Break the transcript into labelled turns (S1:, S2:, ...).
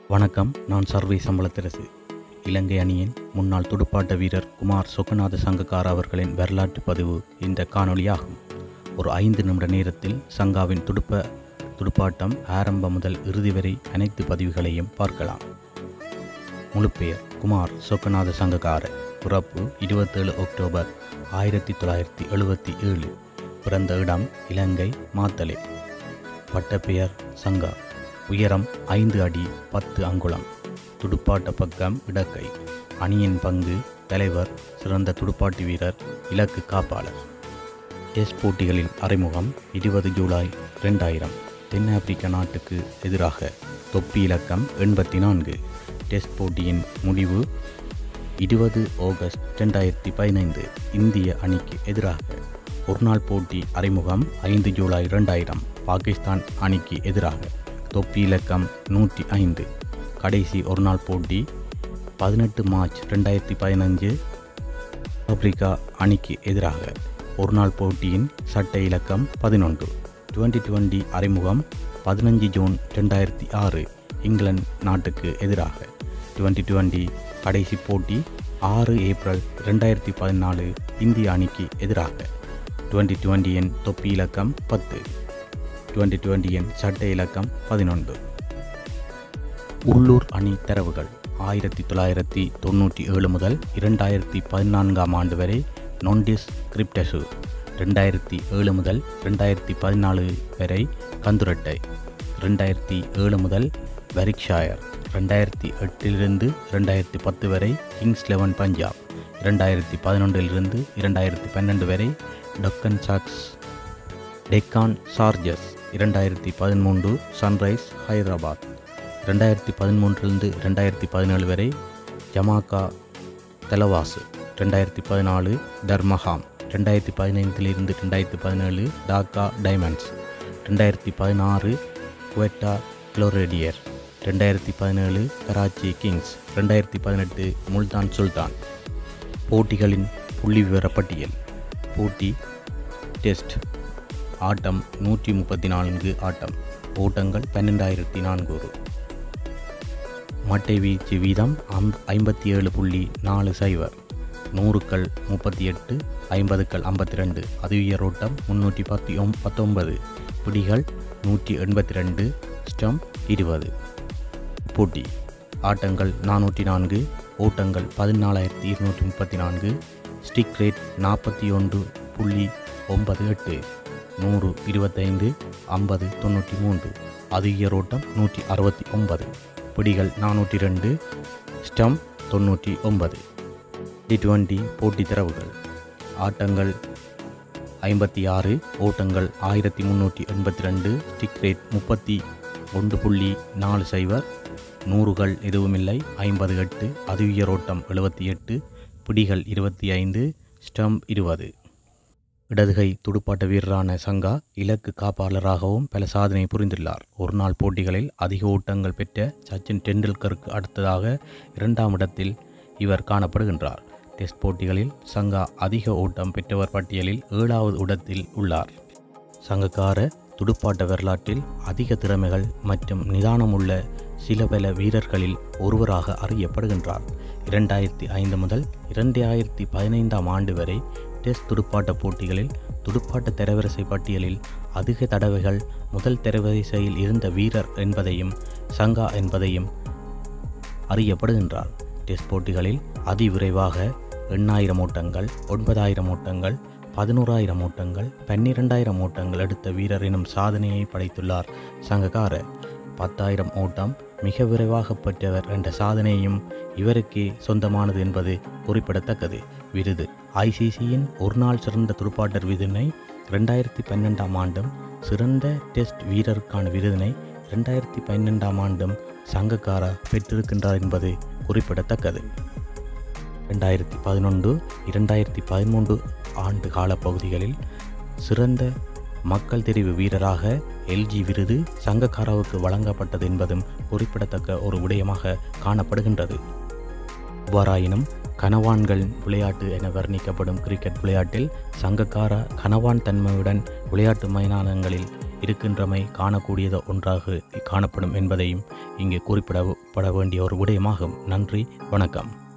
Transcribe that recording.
S1: வணக்கம் நான் சர்வே சம்பளத்தரசு இலங்கை அணியின் முன்னாள் துடுப்பாட்ட வீரர் குமார் சொக்கநாத சங்கக்கார அவர்களின் வரலாற்று பதிவு இந்த காணொளியாகும் ஒரு ஐந்து நிமிட நேரத்தில் சங்காவின் துடுப்ப துடுப்பாட்டம் ஆரம்பம் முதல் இறுதி வரை அனைத்து பதிவுகளையும் பார்க்கலாம் முழு பெயர் குமார் சொக்கநாத சங்கக்கார பிறப்பு இருபத்தேழு அக்டோபர் ஆயிரத்தி தொள்ளாயிரத்தி எழுபத்தி ஏழு பிறந்த இடம் இலங்கை மாத்தளை பட்டப்பெயர் சங்கா உயரம் ஐந்து அடி பத்து அங்குலம் துடுப்பாட்ட பக்கம் இடக்கை அணியின் பங்கு தலைவர் சிறந்த துடுப்பாட்டு வீரர் இலக்கு காப்பாளர் டெஸ்ட் போட்டிகளில் அறிமுகம் இருபது ஜூலை ரெண்டாயிரம் தென்னாப்பிரிக்க நாட்டுக்கு எதிராக தொப்பி இலக்கம் எண்பத்தி நான்கு டெஸ்ட் போட்டியின் முடிவு இருபது ஆகஸ்ட் ரெண்டாயிரத்தி பதினைந்து இந்திய அணிக்கு எதிராக ஒருநாள் போட்டி அறிமுகம் ஐந்து ஜூலை ரெண்டாயிரம் பாகிஸ்தான் அணிக்கு எதிராக தொப்பி இலக்கம் நூற்றி ஐந்து கடைசி ஒருநாள் போட்டி பதினெட்டு மார்ச் ரெண்டாயிரத்தி பதினஞ்சு ஆப்பிரிக்கா அணிக்கு எதிராக ஒருநாள் போட்டியின் சட்ட இலக்கம் பதினொன்று டுவெண்ட்டி டுவெண்ட்டி அறிமுகம் பதினஞ்சு ஜூன் ரெண்டாயிரத்தி ஆறு இங்கிலாந்து நாட்டுக்கு எதிராக டுவெண்ட்டி டுவெண்ட்டி கடைசி போட்டி ஆறு ஏப்ரல் ரெண்டாயிரத்தி பதினாலு இந்திய அணிக்கு எதிராக டுவெண்ட்டி டுவெண்ட்டியின் தொப்பி இலக்கம் பத்து டுவெண்ட்டி டுவெண்ட்டியின் சட்ட இலக்கம் பதினொன்று உள்ளூர் அணி தரவுகள் ஆயிரத்தி தொள்ளாயிரத்தி தொண்ணூற்றி ஏழு முதல் இரண்டாயிரத்தி பதினான்காம் ஆண்டு வரை நொண்டிஸ் கிரிப்டசு ரெண்டாயிரத்தி ஏழு முதல் ரெண்டாயிரத்தி பதினாலு வரை கந்துரட்டை ரெண்டாயிரத்தி ஏழு முதல் வரிக்ஷாயர் ரெண்டாயிரத்தி எட்டிலிருந்து ரெண்டாயிரத்தி பத்து வரை கிங்ஸ் லெவன் பஞ்சாப் இரண்டாயிரத்தி பதினொன்றிலிருந்து இரண்டாயிரத்தி பன்னெண்டு வரை டக்கன் சாக்ஸ் டெக்கான் சார்ஜஸ் இரண்டாயிரத்தி பதிமூன்று சன்ரைஸ் ஹைதராபாத் ரெண்டாயிரத்தி பதிமூன்றிலிருந்து ரெண்டாயிரத்தி பதினேழு வரை ஜமாக்கா தெலவாசு ரெண்டாயிரத்தி பதினாலு தர்மஹாம் ரெண்டாயிரத்தி பதினைந்திலிருந்து ரெண்டாயிரத்தி பதினேழு டாக்கா டைமண்ட்ஸ் ரெண்டாயிரத்தி பதினாறு குவெட்டா குளோரேடியர் ரெண்டாயிரத்தி பதினேழு கராச்சி கிங்ஸ் ரெண்டாயிரத்தி பதினெட்டு முல்தான் சுல்தான் போட்டிகளின் புள்ளி விவர பட்டியல் போட்டி டெஸ்ட் ஆட்டம் நூற்றி முப்பத்தி நான்கு ஆட்டம் ஓட்டங்கள் பன்னெண்டாயிரத்தி நானூறு மட்டை வீச்சு வீதம் அம் ஐம்பத்தி ஏழு புள்ளி நாலு சைவர் நூறுக்கள் முப்பத்தி எட்டு ஐம்பதுக்கள் ஐம்பத்தி ரெண்டு அதுவியர் ஓட்டம் முன்னூற்றி பத்தி ஒம் பத்தொன்பது பிடிகள் நூற்றி எண்பத்தி ரெண்டு ஸ்டம் இருபது போட்டி ஆட்டங்கள் நானூற்றி நான்கு ஓட்டங்கள் பதினாலாயிரத்தி இருநூற்றி முப்பத்தி நான்கு ஸ்டிக் ரேட் நாற்பத்தி ஒன்று புள்ளி ஒன்பது எட்டு நூறு இருபத்தைந்து ஐம்பது தொண்ணூற்றி மூன்று அதிக ஓட்டம் நூற்றி அறுபத்தி ஒன்பது பிடிகள் நானூற்றி ரெண்டு ஸ்டம் தொண்ணூற்றி ஒன்பது டி டுவெண்ட்டி போட்டி தரவுகள் ஆட்டங்கள் ஐம்பத்தி ஆறு ஓட்டங்கள் ஆயிரத்தி முந்நூற்றி எண்பத்தி ரெண்டு ஸ்டிக் ரேட் முப்பத்தி ஒன்று புள்ளி நாலு சைவர் நூறுகள் எதுவுமில்லை ஐம்பது எட்டு அதுவியர் ஓட்டம் எழுபத்தி எட்டு பிடிகள் இருபத்தி ஐந்து ஸ்டம்ப் இருபது இடதுகை துடுப்பாட்ட வீரரான சங்கா இலக்கு காப்பாளராகவும் பல சாதனை புரிந்துள்ளார் ஒருநாள் போட்டிகளில் அதிக ஓட்டங்கள் பெற்ற சச்சின் டெண்டுல்கருக்கு அடுத்ததாக இரண்டாம் இடத்தில் இவர் காணப்படுகின்றார் டெஸ்ட் போட்டிகளில் சங்கா அதிக ஓட்டம் பெற்றவர் பட்டியலில் ஏழாவது இடத்தில் உள்ளார் சங்கக்கார துடுப்பாட்ட வரலாற்றில் அதிக திறமைகள் மற்றும் நிதானமுள்ள சில பல வீரர்களில் ஒருவராக அறியப்படுகின்றார் இரண்டாயிரத்தி ஐந்து முதல் இரண்டாயிரத்தி பதினைந்தாம் ஆண்டு வரை டெஸ்ட் துடுப்பாட்ட போட்டிகளில் துடுப்பாட்ட தரவரிசை பட்டியலில் அதிக தடவைகள் முதல் தரவரிசையில் இருந்த வீரர் என்பதையும் சங்கா என்பதையும் அறியப்படுகின்றார் டெஸ்ட் போட்டிகளில் அதிவிரைவாக எண்ணாயிரம் ஓட்டங்கள் ஒன்பதாயிரம் ஓட்டங்கள் பதினோராயிரம் ஓட்டங்கள் பன்னிரெண்டாயிரம் ஓட்டங்கள் எடுத்த வீரர் எனும் சாதனையை படைத்துள்ளார் சங்ககார பத்தாயிரம் ஓட்டம் மிக விரைவாக பெற்றவர் என்ற சாதனையும் இவருக்கே சொந்தமானது என்பது குறிப்பிடத்தக்கது விருது ஐசிசியின் ஒருநாள் சிறந்த துடுப்பாட்டர் விருதினை ரெண்டாயிரத்தி பன்னெண்டாம் ஆண்டும் சிறந்த டெஸ்ட் வீரருக்கான விருதினை ரெண்டாயிரத்தி பன்னெண்டாம் ஆண்டும் சங்கக்காரா பெற்றிருக்கின்றார் என்பது குறிப்பிடத்தக்கது ரெண்டாயிரத்தி பதினொன்று இரண்டாயிரத்தி பதிமூன்று ஆண்டு கால பகுதிகளில் சிறந்த மக்கள் தெரிவு வீரராக எல்ஜி விருது சங்கக்காராவுக்கு வழங்கப்பட்டது என்பதும் குறிப்பிடத்தக்க ஒரு விடயமாக காணப்படுகின்றது எவ்வாறாயினும் கனவான்கள் விளையாட்டு என வர்ணிக்கப்படும் கிரிக்கெட் விளையாட்டில் சங்கக்காரா கனவான் தன்மையுடன் விளையாட்டு மைதானங்களில் இருக்கின்றமை காணக்கூடியது ஒன்றாக காணப்படும் என்பதையும் இங்கே குறிப்பிடப்பட வேண்டிய ஒரு விடயமாகும் நன்றி வணக்கம்